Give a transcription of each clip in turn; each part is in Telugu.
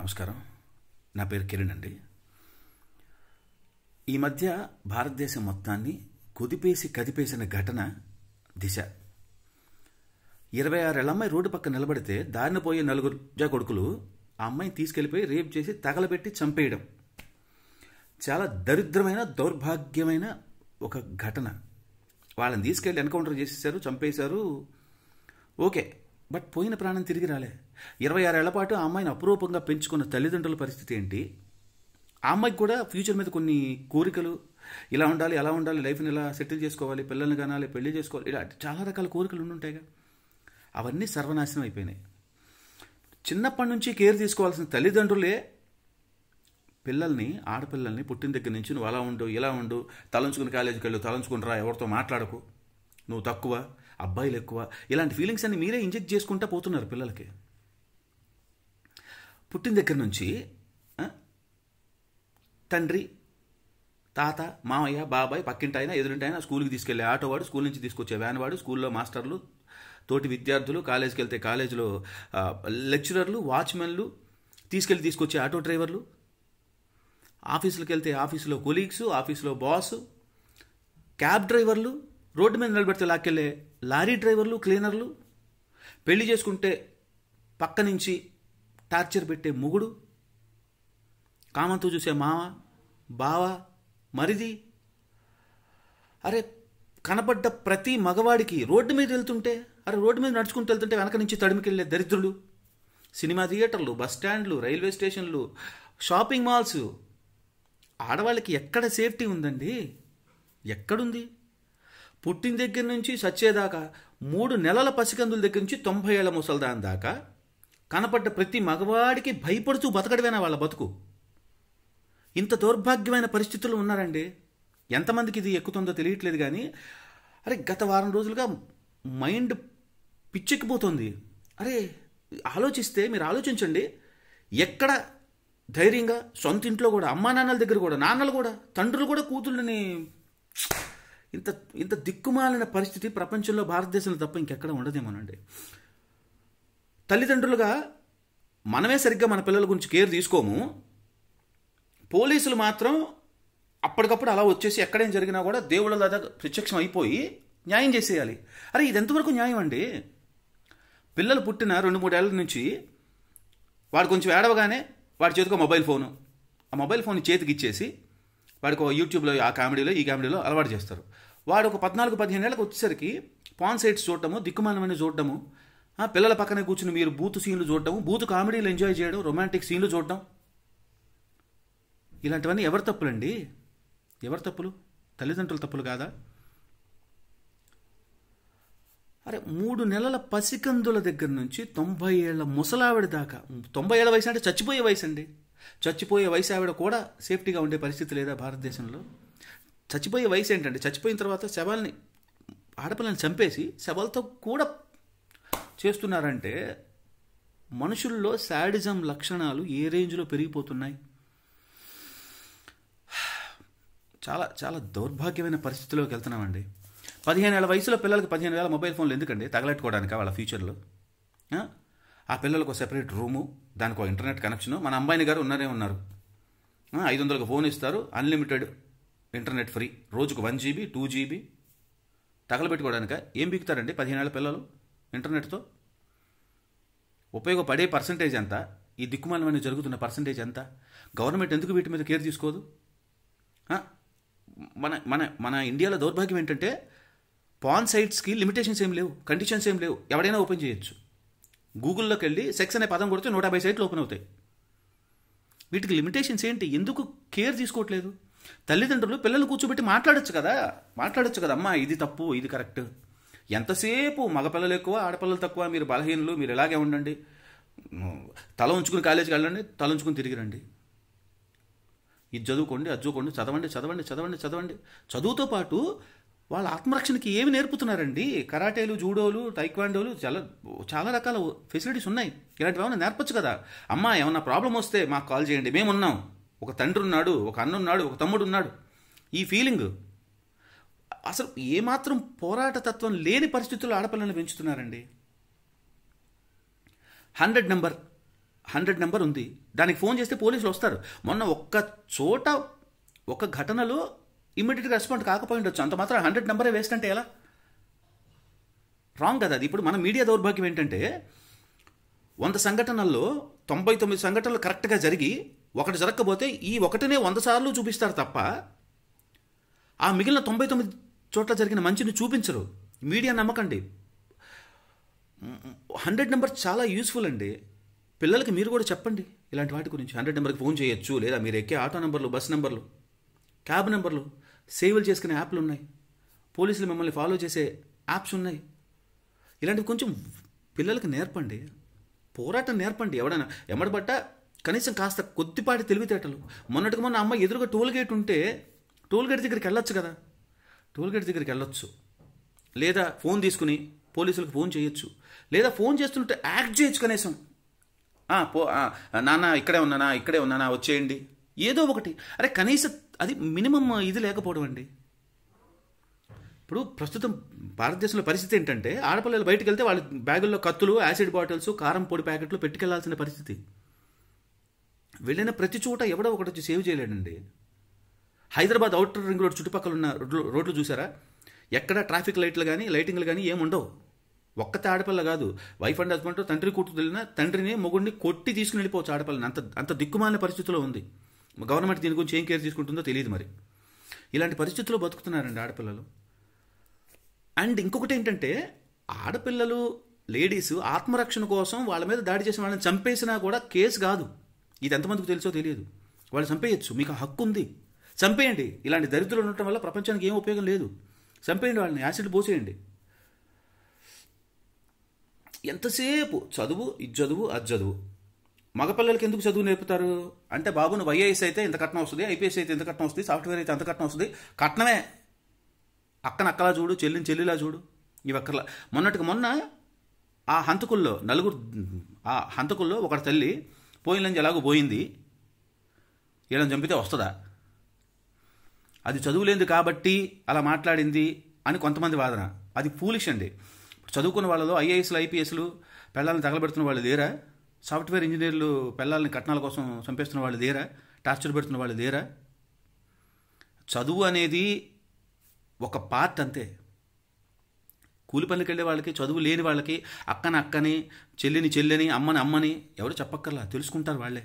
నమస్కారం నా పేరు కిరణ్ అండి ఈ మధ్య భారతదేశం మొత్తాన్ని కుదిపేసి కదిపేసిన ఘటన దిశ ఇరవై ఆరేళ్ళ అమ్మాయి రోడ్డు పక్క నిలబడితే దారిన పోయే నలుగురు జా కొడుకులు ఆ అమ్మాయిని తీసుకెళ్లిపోయి రేప్ చేసి తగలబెట్టి చంపేయడం చాలా దరిద్రమైన దౌర్భాగ్యమైన ఒక ఘటన వాళ్ళని తీసుకెళ్ళి ఎన్కౌంటర్ చేసేసారు చంపేశారు ఓకే బట్ పోయిన ప్రాణం తిరిగి రాలే ఇరవై ఆరేళ్ల పాటు ఆ అమ్మాయిని అపురూపంగా పెంచుకున్న తల్లిదండ్రుల పరిస్థితి ఏంటి ఆ అమ్మాయికి కూడా ఫ్యూచర్ మీద కొన్ని కోరికలు ఇలా ఉండాలి అలా ఉండాలి లైఫ్ని ఇలా సెటిల్ చేసుకోవాలి పిల్లల్ని కనాలి పెళ్లి చేసుకోవాలి ఇలా చాలా రకాల కోరికలు ఉండుంటాయిగా అవన్నీ సర్వనాశనం అయిపోయినాయి చిన్నప్పటి నుంచి కేర్ తీసుకోవాల్సిన తల్లిదండ్రులే పిల్లల్ని ఆడపిల్లల్ని పుట్టిన దగ్గర నుంచి నువ్వు అలా ఉండు ఇలా ఉండు తలంచుకుని కాలేజీకి వెళ్ళు తలంచుకుని రా ఎవరితో మాట్లాడకు నువ్వు తక్కువ అబ్బాయిలు ఎక్కువ ఇలాంటి ఫీలింగ్స్ అన్ని మీరే ఇంజెక్ట్ చేసుకుంటా పోతున్నారు పిల్లలకి పుట్టిన దగ్గర నుంచి ఆ, తండ్రి తాత మామయ్య బాబాయ్ పక్కింటి ఆయన ఎదురింటి ఆయన స్కూల్కి తీసుకెళ్లే ఆటో వాడు స్కూల్ నుంచి తీసుకొచ్చే వ్యాన్ వాడు స్కూల్లో మాస్టర్లు తోటి విద్యార్థులు కాలేజీకి వెళ్తే కాలేజీలో ఆ, లెక్చరర్లు వాచ్మెన్లు తీసుకెళ్ళి తీసుకొచ్చే ఆటో డ్రైవర్లు ఆఫీసులకు వెళ్తే ఆఫీసులో కొలీగ్స్ ఆఫీసులో బాస్ క్యాబ్ డ్రైవర్లు రోడ్డు మీద నిలబెడితే లాక్కెళ్ళే లారీ డ్రైవర్లు క్లీనర్లు పెళ్లి చేసుకుంటే పక్క నుంచి టార్చర్ పెట్టే మొగుడు కామంతో చూసే మావ బావ మరిది అరే కనపడ్డ ప్రతి మగవాడికి రోడ్డు మీద వెళ్తుంటే అరే రోడ్డు మీద నడుచుకుంటూ వెళ్తుంటే వెనక నుంచి తడిమికెళ్ళే దరిద్రులు సినిమా థియేటర్లు బస్ స్టాండ్లు రైల్వే స్టేషన్లు షాపింగ్ మాల్స్ ఆడవాళ్ళకి ఎక్కడ సేఫ్టీ ఉందండి ఎక్కడుంది పుట్టిన దగ్గర నుంచి సచ్చేదాకా మూడు నెలల పసికందుల దగ్గర నుంచి తొంభై ఏళ్ల ముసల్దాన్ దాకా కనపడ్డ ప్రతి మగవాడికి భయపడుతూ బతకడమేనా వాళ్ళ బతుకు ఇంత దౌర్భాగ్యమైన పరిస్థితుల్లో ఉన్నారండి ఎంతమందికి ఇది ఎక్కుతుందో తెలియట్లేదు కానీ అరే గత వారం రోజులుగా మైండ్ పిచ్చెక్కిపోతుంది అరే ఆలోచిస్తే మీరు ఆలోచించండి ఎక్కడ ధైర్యంగా సొంత ఇంట్లో కూడా అమ్మా నాన్నల దగ్గర కూడా నాన్నలు కూడా తండ్రులు కూడా కూతుళ్ళని ఇంత ఇంత దిక్కుమాలిన పరిస్థితి ప్రపంచంలో భారతదేశంలో తప్ప ఇంకెక్కడ ఉండదేమోనండి తల్లిదండ్రులుగా మనమే సరిగ్గా మన పిల్లల గురించి కేర్ తీసుకోము పోలీసులు మాత్రం అప్పటికప్పుడు అలా వచ్చేసి ఎక్కడేం జరిగినా కూడా దేవుళ్ళ దాకా ప్రత్యక్షం అయిపోయి న్యాయం చేసేయాలి అరే ఇది ఎంతవరకు న్యాయం అండి పిల్లలు పుట్టిన రెండు మూడేళ్ల నుంచి వాడు కొంచెం ఏడవగానే వాడి చేతికి మొబైల్ ఫోను ఆ మొబైల్ ఫోన్ చేతికి ఇచ్చేసి వాడికి ఒక యూట్యూబ్లో ఆ కామెడీలో ఈ కామెడీలో అలవాటు చేస్తారు వాడు ఒక పద్నాలుగు పదిహేను ఏళ్ళకి వచ్చేసరికి పాన్ సైట్స్ చూడటము దిక్కుమాలమైన చూడటము ఆ పిల్లల పక్కనే కూర్చుని మీరు బూత్ సీన్లు చూడటము బూత్ కామెడీలు ఎంజాయ్ చేయడం రొమాంటిక్ సీన్లు చూడటం ఇలాంటివన్నీ ఎవరి తప్పులండి ఎవరి తప్పులు తల్లిదండ్రుల తప్పులు కాదా అరే మూడు నెలల పసికందుల దగ్గర నుంచి తొంభై ఏళ్ల ముసలావిడ దాకా తొంభై ఏళ్ల వయసు అంటే చచ్చిపోయే వయసు అండి చచ్చిపోయే వయసు ఆవిడ కూడా సేఫ్టీగా ఉండే పరిస్థితి లేదా భారతదేశంలో చచ్చిపోయే వయసు ఏంటంటే చచ్చిపోయిన తర్వాత శవాల్ని ఆడపిల్లని చంపేసి శవాలతో కూడా చేస్తున్నారంటే మనుషుల్లో శాడిజం లక్షణాలు ఏ రేంజ్లో పెరిగిపోతున్నాయి చాలా చాలా దౌర్భాగ్యమైన పరిస్థితిలోకి వెళ్తున్నామండి పదిహేను ఏళ్ళ వయసులో పిల్లలకి పదిహేను వేల మొబైల్ ఫోన్లు ఎందుకండి తగలెట్టుకోవడానికి వాళ్ళ ఫ్యూచర్లో ఆ? ఆ పిల్లలకు ఒక సెపరేట్ రూము దానికి ఒక ఇంటర్నెట్ కనెక్షను మన అంబాయిని గారు ఉన్నారే ఉన్నారు ఆ, ఐదు వందలకు ఫోన్ ఇస్తారు అన్లిమిటెడ్ ఇంటర్నెట్ ఫ్రీ రోజుకు వన్ జీబీ టూ జీబీ తగలబెట్టుకోవడానిక ఏం బిగుతారండి పదిహేను ఏళ్ళ పిల్లలు ఇంటర్నెట్తో ఉపయోగపడే పర్సంటేజ్ ఎంత ఈ దిక్కుమాలమైన జరుగుతున్న పర్సంటేజ్ ఎంత గవర్నమెంట్ ఎందుకు వీటి మీద కేర్ తీసుకోదు ఆ, మన మన మన ఇండియాలో దౌర్భాగ్యం ఏంటంటే పాన్ సైట్స్కి లిమిటేషన్స్ ఏం లేవు కండిషన్స్ ఏం లేవు ఎవడైనా ఓపెన్ చేయొచ్చు గూగుల్లోకి వెళ్ళి సెక్స్ అనే పదం కొడితే నూట యాభై సైట్లు ఓపెన్ అవుతాయి వీటికి లిమిటేషన్స్ ఏంటి ఎందుకు కేర్ తీసుకోవట్లేదు తల్లిదండ్రులు పిల్లలు కూర్చోబెట్టి మాట్లాడొచ్చు కదా మాట్లాడొచ్చు కదా అమ్మా ఇది తప్పు ఇది కరెక్ట్ ఎంతసేపు మగపిల్లలు ఎక్కువ ఆడపిల్లలు తక్కువ మీరు బలహీనలు మీరు ఇలాగే ఉండండి తల ఉంచుకుని కాలేజీకి వెళ్ళండి తల ఉంచుకుని తిరిగి రండి ఇది చదువుకోండి అది చదువుకోండి చదవండి చదవండి చదవండి చదవండి చదువుతో పాటు వాళ్ళ ఆత్మరక్షణకి ఏమి నేర్పుతున్నారండి కరాటేలు జూడోలు టైక్వాండోలు చాలా చాలా రకాల ఫెసిలిటీస్ ఉన్నాయి ఇలాంటివి ఏమైనా నేర్పచ్చు కదా అమ్మా ఏమన్నా ప్రాబ్లం వస్తే మాకు కాల్ చేయండి మేమున్నాం ఒక తండ్రి ఉన్నాడు ఒక అన్న ఉన్నాడు ఒక తమ్ముడు ఉన్నాడు ఈ ఫీలింగ్ అసలు ఏమాత్రం పోరాట తత్వం లేని పరిస్థితుల్లో ఆడపిల్లల్ని పెంచుతున్నారండి హండ్రెడ్ నెంబర్ హండ్రెడ్ నెంబర్ ఉంది దానికి ఫోన్ చేస్తే పోలీసులు వస్తారు మొన్న ఒక్క చోట ఒక ఘటనలో ఇమ్మీడియట్గా రెస్పాండ్ కాకపోయి ఉండొచ్చు అంత మాత్రం హండ్రెడ్ నెంబరే వేస్ట్ అంటే ఎలా రాంగ్ కదా అది ఇప్పుడు మన మీడియా దౌర్భాగ్యం ఏంటంటే వంద సంఘటనల్లో తొంభై తొమ్మిది సంఘటనలు కరెక్ట్గా జరిగి ఒకటి జరగకపోతే ఈ ఒకటినే వంద సార్లు చూపిస్తారు తప్ప ఆ మిగిలిన తొంభై తొమ్మిది చోట్ల జరిగిన మంచిని చూపించరు మీడియా నమ్మకండి హండ్రెడ్ నెంబర్ చాలా యూస్ఫుల్ అండి పిల్లలకి మీరు కూడా చెప్పండి ఇలాంటి వాటి గురించి హండ్రెడ్ నెంబర్కి ఫోన్ చేయొచ్చు లేదా మీరు ఎక్కే ఆటో నెంబర్లు బస్ నెంబర్లు క్యాబ్ నెంబర్లు సేవలు చేసుకునే యాప్లు ఉన్నాయి పోలీసులు మిమ్మల్ని ఫాలో చేసే యాప్స్ ఉన్నాయి ఇలాంటివి కొంచెం పిల్లలకి నేర్పండి పోరాటం నేర్పండి ఎవడైనా ఎమ్మడబట్ట కనీసం కాస్త కొద్దిపాటి తెలివితేటలు మొన్నటికి మొన్న అమ్మ ఎదురుగా టోల్ గేట్ ఉంటే టోల్ గేట్ దగ్గరికి వెళ్ళొచ్చు కదా టోల్ గేట్ దగ్గరికి వెళ్ళొచ్చు లేదా ఫోన్ తీసుకుని పోలీసులకు ఫోన్ చేయొచ్చు లేదా ఫోన్ చేస్తుంటే యాక్ట్ చేయొచ్చు కనీసం ఆ, పో ఆ, నాన్న ఇక్కడే ఉన్నానా ఇక్కడే ఉన్నానా వచ్చేయండి ఏదో ఒకటి అరే కనీసం అది మినిమం ఇది లేకపోవడం అండి ఇప్పుడు ప్రస్తుతం భారతదేశంలో పరిస్థితి ఏంటంటే ఆడపిల్లలు బయటకు వెళ్తే వాళ్ళ బ్యాగుల్లో కత్తులు యాసిడ్ బాటిల్స్ కారం పొడి ప్యాకెట్లు పెట్టుకెళ్లాల్సిన పరిస్థితి వెళ్ళిన ప్రతి చోట ఎవడో ఒకటి వచ్చి సేవ్ చేయలేడండి హైదరాబాద్ అవుటర్ రింగ్ రోడ్ చుట్టుపక్కల ఉన్న రోడ్లు రోడ్లు చూసారా ఎక్కడ ట్రాఫిక్ లైట్లు కానీ లైటింగ్లు కానీ ఏముండవు ఒక్కతే ఆడపిల్ల కాదు వైఫ్ అండ్ హస్బెండ్ తండ్రి కూతురు వెళ్ళినా తండ్రిని మొగుడిని కొట్టి తీసుకుని వెళ్ళిపోవచ్చు ఆడపిల్లని అంత అంత దిక్కుమాలిన పరిస్థితిలో ఉంది గవర్నమెంట్ దీని గురించి ఏం కేర్ తీసుకుంటుందో తెలియదు మరి ఇలాంటి పరిస్థితుల్లో బతుకుతున్నారండి ఆడపిల్లలు అండ్ ఇంకొకటి ఏంటంటే ఆడపిల్లలు లేడీస్ ఆత్మరక్షణ కోసం వాళ్ళ మీద దాడి చేసిన వాళ్ళని చంపేసినా కూడా కేసు కాదు ఇది ఎంతమందికి తెలుసో తెలియదు వాళ్ళు చంపేయచ్చు మీకు ఆ హక్కు ఉంది చంపేయండి ఇలాంటి దరిద్రులు ఉండటం వల్ల ప్రపంచానికి ఏం ఉపయోగం లేదు చంపేయండి వాళ్ళని యాసిడ్ పోసేయండి ఎంతసేపు చదువు ఇది చదువు అది చదువు మగపిల్లలకి ఎందుకు చదువు నేర్పుతారు అంటే బాబు నువ్వు ఐఏఎస్ అయితే ఇంత కట్నం వస్తుంది ఐపీఎస్ అయితే ఇంత కట్నం వస్తుంది సాఫ్ట్వేర్ అయితే అంత కట్నం వస్తుంది కట్నమే అక్కన అక్కలా చూడు చెల్లిని చెల్లిలా చూడు ఇవి అక్కర్లా మొన్నటికి మొన్న ఆ హంతకుల్లో నలుగురు ఆ హంతకుల్లో ఒకటి తల్లి పోయిన ఎలాగో పోయింది వీళ్ళని చంపితే వస్తుందా అది చదువులేదు కాబట్టి అలా మాట్లాడింది అని కొంతమంది వాదన అది ఫూలిష్ అండి చదువుకున్న వాళ్ళలో ఐఏఎస్లు ఐపీఎస్లు పిల్లల్ని తగలబెడుతున్న వాళ్ళు లేరా సాఫ్ట్వేర్ ఇంజనీర్లు పిల్లల్ని కట్నాల కోసం చంపేస్తున్న వాళ్ళు లేరా టార్చర్ పెడుతున్న వాళ్ళు లేరా చదువు అనేది ఒక పార్ట్ అంతే కూలి పనులకు వెళ్ళే వాళ్ళకి చదువు లేని వాళ్ళకి అక్కని అక్కని చెల్లిని చెల్లిని అమ్మని అమ్మని ఎవరు చెప్పక్కర్లా తెలుసుకుంటారు వాళ్ళే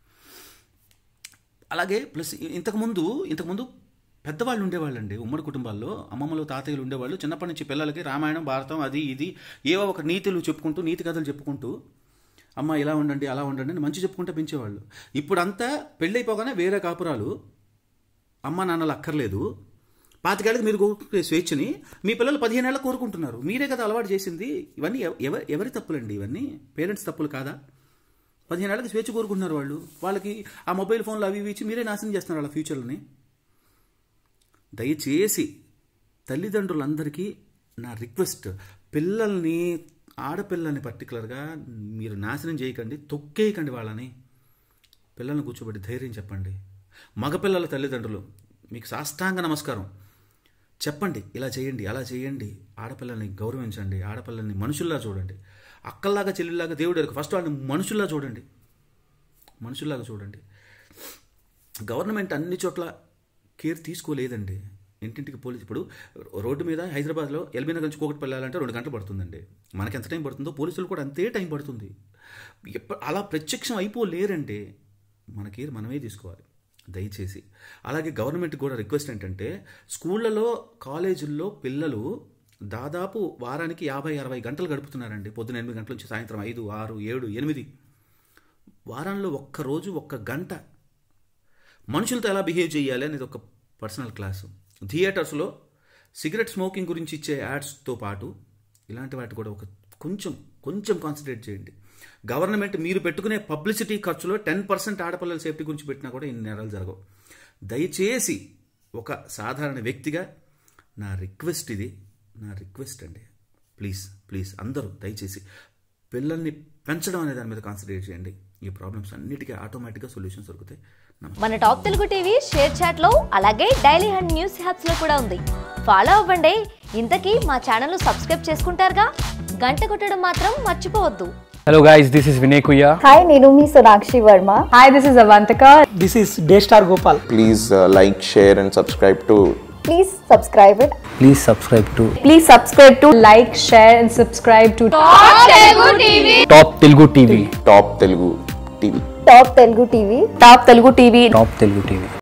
అలాగే ప్లస్ ఇంతకుముందు ఇంతకుముందు పెద్దవాళ్ళు ఉండేవాళ్ళండి ఉమ్మడి కుటుంబాల్లో అమ్మమ్మలు తాతయ్యలు ఉండేవాళ్ళు చిన్నప్పటి నుంచి పిల్లలకి రామాయణం భారతం అది ఇది ఏవో ఒక నీతులు చెప్పుకుంటూ నీతి కథలు చెప్పుకుంటూ అమ్మ ఇలా ఉండండి అలా ఉండండి అని మంచి చెప్పుకుంటూ పెంచేవాళ్ళు ఇప్పుడంతా పెళ్ళైపోగానే వేరే కాపురాలు అమ్మ నాన్నలు అక్కర్లేదు పాతికేళ్ళకి మీరు కోరుకునే స్వేచ్ఛని మీ పిల్లలు పదిహేను ఏళ్ళ కోరుకుంటున్నారు మీరే కదా అలవాటు చేసింది ఇవన్నీ ఎవ- ఎవరి ఎవరి తప్పులండి ఇవన్నీ పేరెంట్స్ తప్పులు కాదా పదిహేను ఏళ్ళకి స్వేచ్ఛ కోరుకుంటున్నారు వాళ్ళు వాళ్ళకి ఆ మొబైల్ ఫోన్లు అవి ఇవి ఇచ్చి మీరే నాశనం చేస్తున్నారు వాళ్ళ ఫ్యూచర్ని దయచేసి తల్లిదండ్రులందరికీ నా రిక్వెస్ట్ పిల్లల్ని ఆడపిల్లల్ని పర్టికులర్గా మీరు నాశనం చేయకండి తొక్కేయకండి వాళ్ళని పిల్లల్ని కూర్చోబెట్టి ధైర్యం చెప్పండి మగపిల్లల తల్లిదండ్రులు మీకు సాష్టాంగ నమస్కారం చెప్పండి ఇలా చేయండి అలా చేయండి ఆడపిల్లల్ని గౌరవించండి ఆడపిల్లల్ని మనుషుల్లా చూడండి అక్కల్లాగా చెల్లిలాగా దేవుడు ఎరుక ఫస్ట్ వాళ్ళని మనుషుల్లా చూడండి మనుషుల్లాగా చూడండి గవర్నమెంట్ అన్ని చోట్ల కేర్ తీసుకోలేదండి ఇంటింటికి పోలీసు ఇప్పుడు రోడ్డు మీద హైదరాబాద్లో ఎల్బీ నగర్ నుంచి కోకటి వెళ్ళాలంటే రెండు గంటలు పడుతుందండి మనకి ఎంత టైం పడుతుందో పోలీసులు కూడా అంతే టైం పడుతుంది ఎప్ప అలా ప్రత్యక్షం అయిపోలేరంటే మన కేర్ మనమే తీసుకోవాలి దయచేసి అలాగే గవర్నమెంట్ కూడా రిక్వెస్ట్ ఏంటంటే స్కూళ్ళలో కాలేజీల్లో పిల్లలు దాదాపు వారానికి యాభై అరవై గంటలు గడుపుతున్నారండి పొద్దున ఎనిమిది గంటల నుంచి సాయంత్రం ఐదు ఆరు ఏడు ఎనిమిది వారంలో ఒక్క రోజు ఒక్క గంట మనుషులతో ఎలా బిహేవ్ చేయాలి అనేది ఒక పర్సనల్ క్లాసు థియేటర్స్లో సిగరెట్ స్మోకింగ్ గురించి ఇచ్చే యాడ్స్తో పాటు ఇలాంటి వాటి కూడా ఒక కొంచెం కొంచెం కాన్సన్ట్రేట్ చేయండి గవర్నమెంట్ మీరు పెట్టుకునే పబ్లిసిటీ ఖర్చులో టెన్ పర్సెంట్ ఆడపిల్లల సేఫ్టీ గురించి పెట్టినా కూడా ఇన్ని నేరాలు జరగవు దయచేసి ఒక సాధారణ వ్యక్తిగా నా రిక్వెస్ట్ ఇది నా రిక్వెస్ట్ అండి ప్లీజ్ ప్లీజ్ అందరూ దయచేసి పిల్లల్ని పెంచడం అనే దాని మీద కాన్సన్ట్రేట్ చేయండి ఈ ప్రాబ్లమ్స్ అన్నిటికీ ఆటోమేటిక్గా సొల్యూషన్స్ దొరుకుతాయి నమస్తే మన Top Telugu TV ShareChat లో అలాగే డైలీ హండ్ న్యూస్ హ్యాప్స్ లో కూడా ఉంది ఫాలో అవ్వండి ఇంతకీ మా ఛానల్ సబ్స్క్రైబ్ చేసుకుంటారుగా గంట కొట్టడం మాత్రం మర్చిపోవద్దు Hello guys, this is Vinay Kuya. Hi నేను మీ Sonakshi Varma Hi, this is Avantika. This is Daystar Gopal. please uh, like, share, and subscribe to please subscribe it Please subscribe to Please subscribe to like, share, and subscribe to Top Telugu TV. Top Telugu TV. Top Telugu TV Top Telugu TV. Top Telugu TV.